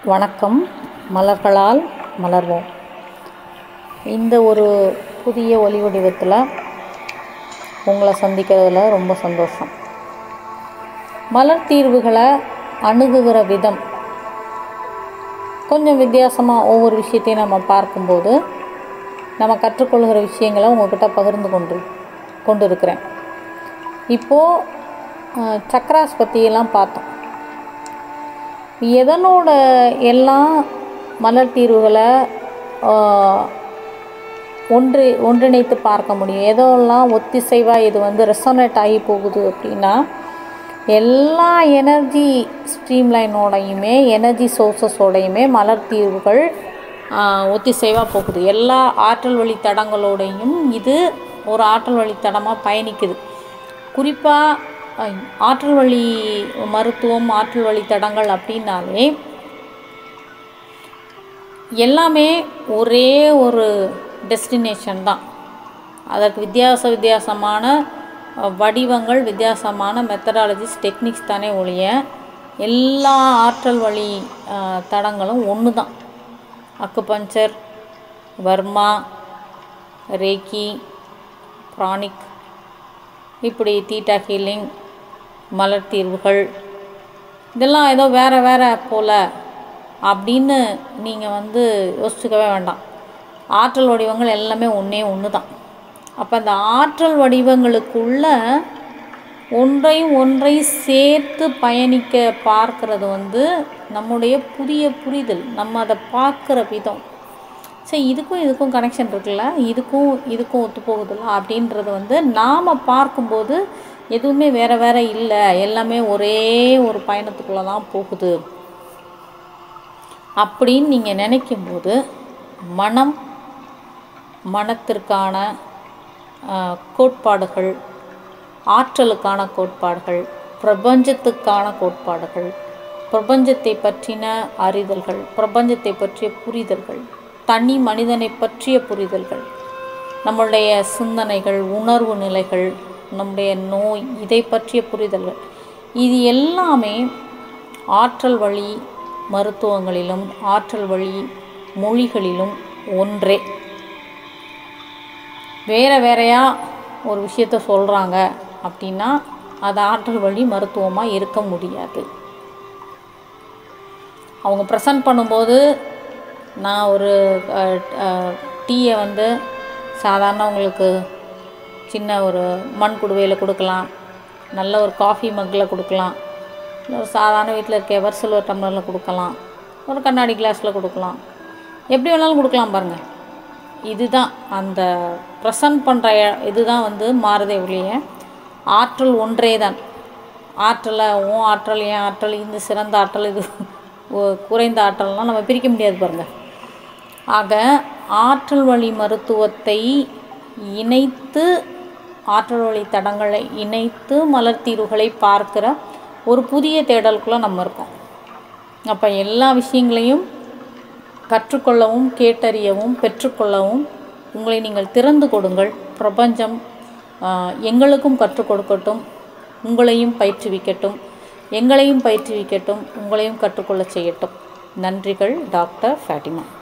வணக்கம் மலர்களால் மலர்வோம் இந்த ஒரு புதிய ஒலி வடிவத்தில் உங்களை சந்திக்கிறதுல ரொம்ப சந்தோஷம் மலர் தீர்வுகளை அணுகுகிற விதம் கொஞ்சம் வித்தியாசமாக ஒவ்வொரு விஷயத்தையும் நம்ம பார்க்கும்போது நம்ம கற்றுக்கொள்கிற விஷயங்களை உங்கள்கிட்ட பகிர்ந்து கொண்டு கொண்டு இருக்கிறேன் இப்போது சக்ராஸ் பற்றியெல்லாம் பார்த்தோம் எதனோட எல்லாம் மலர் தீர்வுகளை ஒன்று ஒன்றிணைத்து பார்க்க முடியும் எதெல்லாம் ஒத்திசைவாக இது வந்து ரெசனேட் ஆகி போகுது அப்படின்னா எல்லா எனர்ஜி ஸ்ட்ரீம்லைனோடையுமே எனர்ஜி சோர்ஸஸோடையுமே மலர் தீர்வுகள் ஒத்திசைவாக போகுது எல்லா ஆற்றல் வழி தடங்களோடையும் இது ஒரு ஆற்றல் வழி தடமாக பயணிக்குது குறிப்பாக ஆற்றல் வழி மருத்துவம் ஆற்றல் வழி தடங்கள் அப்படின்னாலே எல்லாமே ஒரே ஒரு டெஸ்டினேஷன் தான் அதற்கு வித்தியாச வித்தியாசமான வடிவங்கள் வித்தியாசமான மெத்தடாலஜிஸ் டெக்னிக்ஸ் தானே ஒழிய எல்லா ஆற்றல் வழி தடங்களும் ஒன்று தான் அக்குபஞ்சர் வர்மா ரேக்கி ப்ரானிக் இப்படி தீட்டா ஹீலிங் மலர் தீர்வுகள் இதெல்லாம் ஏதோ வேறு வேறு போல் அப்படின்னு நீங்கள் வந்து யோசிச்சுக்கவே வேண்டாம் ஆற்றல் வடிவங்கள் எல்லாமே ஒன்றே ஒன்று தான் அப்போ அந்த ஆற்றல் வடிவங்களுக்குள்ள ஒன்றையும் ஒன்றை சேர்த்து பயணிக்க பார்க்கறது வந்து நம்முடைய புதிய புரிதல் நம்ம அதை பார்க்குற விதம் சரி இதுக்கும் இதுக்கும் கனெக்ஷன் இருக்குல்ல இதுக்கும் இதுக்கும் ஒத்து போகுதுல்ல அப்படின்றது வந்து நாம் பார்க்கும்போது எதுவுமே வேறு வேறு இல்லை எல்லாமே ஒரே ஒரு பயணத்துக்குள்ளே தான் போகுது அப்படின்னு நீங்கள் நினைக்கும்போது மனம் மனத்திற்கான கோட்பாடுகள் ஆற்றலுக்கான கோட்பாடுகள் பிரபஞ்சத்துக்கான கோட்பாடுகள் பிரபஞ்சத்தை பற்றின அறிதல்கள் பிரபஞ்சத்தை பற்றிய புரிதல்கள் தனி மனிதனை பற்றிய புரிதல்கள் நம்மளுடைய சிந்தனைகள் உணர்வு நிலைகள் நம்முடைய நோய் இதை பற்றிய புரிதல்கள் இது எல்லாமே ஆற்றல் வழி மருத்துவங்களிலும் ஆற்றல் வழி மொழிகளிலும் ஒன்றே வேறு வேறையாக ஒரு விஷயத்த சொல்கிறாங்க அப்படின்னா அது ஆற்றல் வழி மருத்துவமாக இருக்க முடியாது அவங்க ப்ரெசன்ட் பண்ணும்போது நான் ஒரு டீயை வந்து சாதாரணவங்களுக்கு சின்ன ஒரு மண் குடுவையில் கொடுக்கலாம் நல்ல ஒரு காஃபி மக்கில் கொடுக்கலாம் இல்லை ஒரு சாதாரண வீட்டில் இருக்க எவர் சில்வர் டம்ளரில் கொடுக்கலாம் ஒரு கண்ணாடி கிளாஸில் கொடுக்கலாம் எப்படி வேணாலும் கொடுக்கலாம் பாருங்கள் இதுதான் அந்த ப்ரெசன்ட் பண்ணுற இதுதான் வந்து மாறுதே ஒழிய ஆற்றல் ஒன்றே தான் ஆற்றலை உன் ஆற்றல் ஏன் ஆற்றல் இந்த சிறந்த ஆற்றல் இது குறைந்த ஆற்றல்னால் நம்ம பிரிக்க முடியாது பாருங்கள் ஆக ஆற்றல் வழி மருத்துவத்தை இணைத்து ஆற்றல் வழி தடங்களை இணைத்து மலர் தீர்வுகளை பார்க்குற ஒரு புதிய தேடலுக்குள்ளே நம்ம இருக்கோம் அப்போ எல்லா விஷயங்களையும் கற்றுக்கொள்ளவும் கேட்டறியவும் பெற்றுக்கொள்ளவும் உங்களை நீங்கள் திறந்து கொடுங்கள் பிரபஞ்சம் எங்களுக்கும் கற்றுக் கொடுக்கட்டும் உங்களையும் பயிற்றுவிக்கட்டும் எங்களையும் பயிற்றுவிக்கட்டும் உங்களையும் கற்றுக்கொள்ள செய்யட்டும் நன்றிகள் டாக்டர் ஃபேட்டிமா